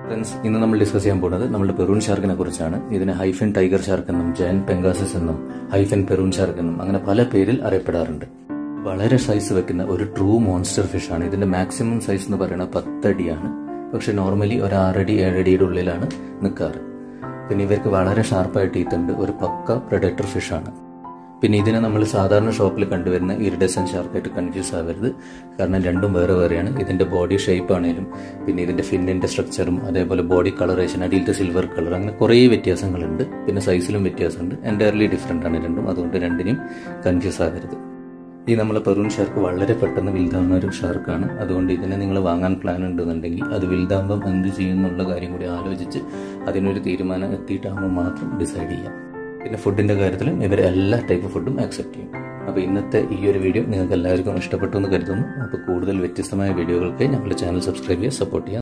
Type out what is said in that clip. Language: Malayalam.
ഫ്രണ്ട്സ് ഇന്ന് നമ്മൾ ഡിസ്കസ് ചെയ്യാൻ പോകുന്നത് നമ്മുടെ പെറൂൺ ഷാർക്കിനെ കുറിച്ചാണ് ഇതിനെ ഹൈഫൻ ടൈഗർ ഷാർക്ക് എന്നും ജയൻ പെങ്കാസസ് എന്നും ഹൈഫൻ പെറൂൺ ഷാർക്ക് എന്നും അങ്ങനെ പല പേരിൽ അറിയപ്പെടാറുണ്ട് വളരെ സൈസ് വെക്കുന്ന ഒരു ട്രൂ മോൺസ്റ്റർ ഫിഷ് ആണ് ഇതിന്റെ മാക്സിമം സൈസ് എന്ന് പറയുന്നത് പത്തടിയാണ് പക്ഷെ നോർമലി ഒരു ആറടി ഏഴടിയുടെ ഉള്ളിലാണ് നിൽക്കാറ് പിന്നെ ഇവർക്ക് വളരെ ഷാർപ്പായ ടീത്തുണ്ട് ഒരു പക്ക പ്രൊഡക്ടർ ഫിഷ് ആണ് പിന്നെ ഇതിനെ നമ്മൾ സാധാരണ ഷോപ്പിൽ കണ്ടുവരുന്ന ഇറിഡസൻ ഷാർക്കായിട്ട് കൺഫ്യൂസ് ആവരുത് കാരണം രണ്ടും വേറെ വേറെയാണ് ഇതിന്റെ ബോഡി ഷേപ്പ് ആണെങ്കിലും പിന്നെ ഇതിന്റെ ഫിന്നിന്റെ സ്ട്രക്ചറും അതേപോലെ ബോഡി കളറേഷൻ അടിയിലത്തെ സിൽവർ കളർ അങ്ങനെ കുറേ വ്യത്യാസങ്ങളുണ്ട് പിന്നെ സൈസിലും വ്യത്യാസമുണ്ട് എൻ്റയർലി ഡിഫറെൻ്റ് ആണ് രണ്ടും അതുകൊണ്ട് രണ്ടിനെയും കൺഫ്യൂസ് ആകരുത് ഈ നമ്മളെ പെറൂൺ ഷാർക്ക് വളരെ പെട്ടെന്ന് വലുതാവുന്ന ഒരു ഷാർക്കാണ് അതുകൊണ്ട് ഇതിനെ നിങ്ങൾ വാങ്ങാൻ പ്ലാൻ ഉണ്ടെന്നുണ്ടെങ്കിൽ അത് വലുതാകുമ്പം എന്ത് ചെയ്യുന്നുള്ള കാര്യം കൂടി ആലോചിച്ച് അതിനൊരു തീരുമാനം എത്തിയിട്ടാകുമ്പോൾ മാത്രം ഡിസൈഡ് ചെയ്യാം പിന്നെ ഫുഡിന്റെ കാര്യത്തിലും ഇവർ എല്ലാ ടൈപ്പ് ഫുഡും ആക്സെപ്റ്റ് ചെയ്യും അപ്പോൾ ഇന്നത്തെ ഈ ഒരു വീഡിയോ നിങ്ങൾക്ക് എല്ലാവർക്കും ഇഷ്ടപ്പെട്ടു എന്ന് കരുതുന്നു അപ്പോൾ കൂടുതൽ വ്യത്യസ്തമായ വീഡിയോകൾക്ക് ഞങ്ങളുടെ ചാനൽ സബ്സ്ക്രൈബ് ചെയ്യുക സപ്പോർട്ട് ചെയ്യുക